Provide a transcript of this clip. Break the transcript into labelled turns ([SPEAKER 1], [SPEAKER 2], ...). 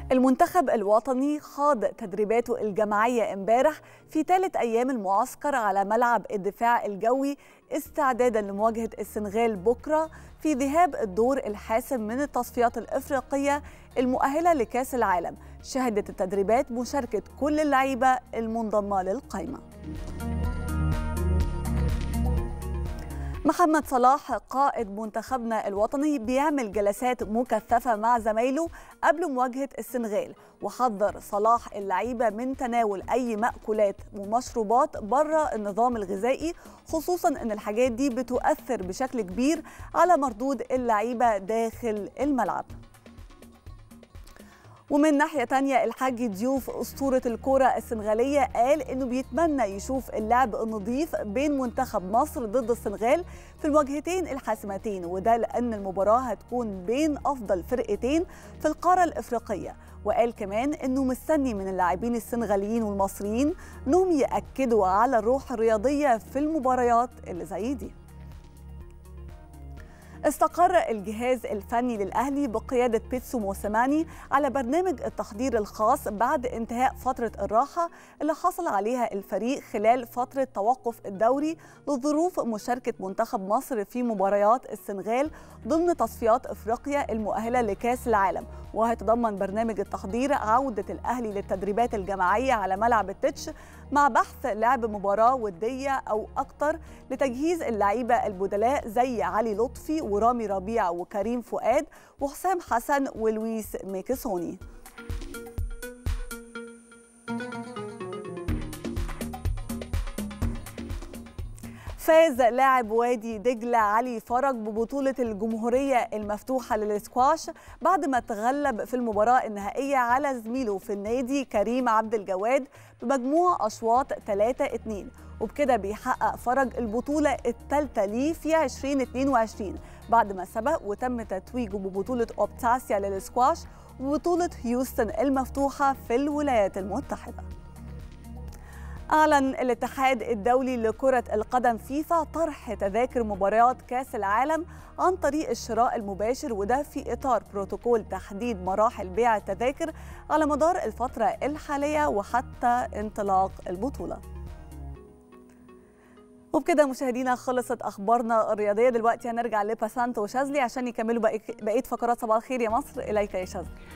[SPEAKER 1] المنتخب الوطني خاض تدريباته الجماعية امبارح في ثالث أيام المعسكر على ملعب الدفاع الجوي استعدادا لمواجهة السنغال بكرة في ذهاب الدور الحاسم من التصفيات الإفريقية المؤهلة لكأس العالم شهدت التدريبات مشاركة كل اللعيبة المنضمة للقائمة محمد صلاح قائد منتخبنا الوطني بيعمل جلسات مكثفة مع زمايله قبل مواجهة السنغال وحذر صلاح اللعيبة من تناول أي مأكولات ومشروبات بره النظام الغذائي خصوصا أن الحاجات دي بتؤثر بشكل كبير على مردود اللعيبة داخل الملعب ومن ناحية تانية الحاج ضيوف أسطورة الكرة السنغالية قال إنه بيتمنى يشوف اللعب النظيف بين منتخب مصر ضد السنغال في المواجهتين الحاسمتين وده لأن المباراة هتكون بين أفضل فرقتين في القارة الإفريقية وقال كمان إنه مستني من اللاعبين السنغاليين والمصريين إنهم يأكدوا على الروح الرياضية في المباريات اللي زي دي استقر الجهاز الفني للأهلي بقيادة بيتسو موسيماني على برنامج التحضير الخاص بعد انتهاء فترة الراحة اللي حصل عليها الفريق خلال فترة توقف الدوري لظروف مشاركة منتخب مصر في مباريات السنغال ضمن تصفيات افريقيا المؤهلة لكأس العالم وهيتضمن برنامج التحضير عودة الأهلي للتدريبات الجماعية على ملعب التتش مع بحث لعب مباراة ودية أو أكتر لتجهيز اللعيبة البدلاء زي علي لطفي ورامي ربيع وكريم فؤاد وحسام حسن ولويس ميكيسوني فاز لاعب وادي دجلة علي فرج ببطولة الجمهورية المفتوحة للسكواش بعد ما تغلب في المباراة النهائية على زميله في النادي كريم عبد الجواد بمجموع أشواط 3-2 وبكده بيحقق فرج البطولة الثالثة ليه في 2022 بعد ما سبق وتم تتويجه ببطولة أوبتاسيا للسكواش وبطولة هيوستن المفتوحة في الولايات المتحدة أعلن الاتحاد الدولي لكرة القدم فيفا طرح تذاكر مباريات كأس العالم عن طريق الشراء المباشر وده في إطار بروتوكول تحديد مراحل بيع التذاكر على مدار الفترة الحالية وحتى انطلاق البطولة وبكده مشاهدينا خلصت اخبارنا الرياضيه دلوقتي هنرجع لباسانتو وشاذلي عشان يكملوا بقيه فقرات صباح الخير يا مصر اليك يا شاذلي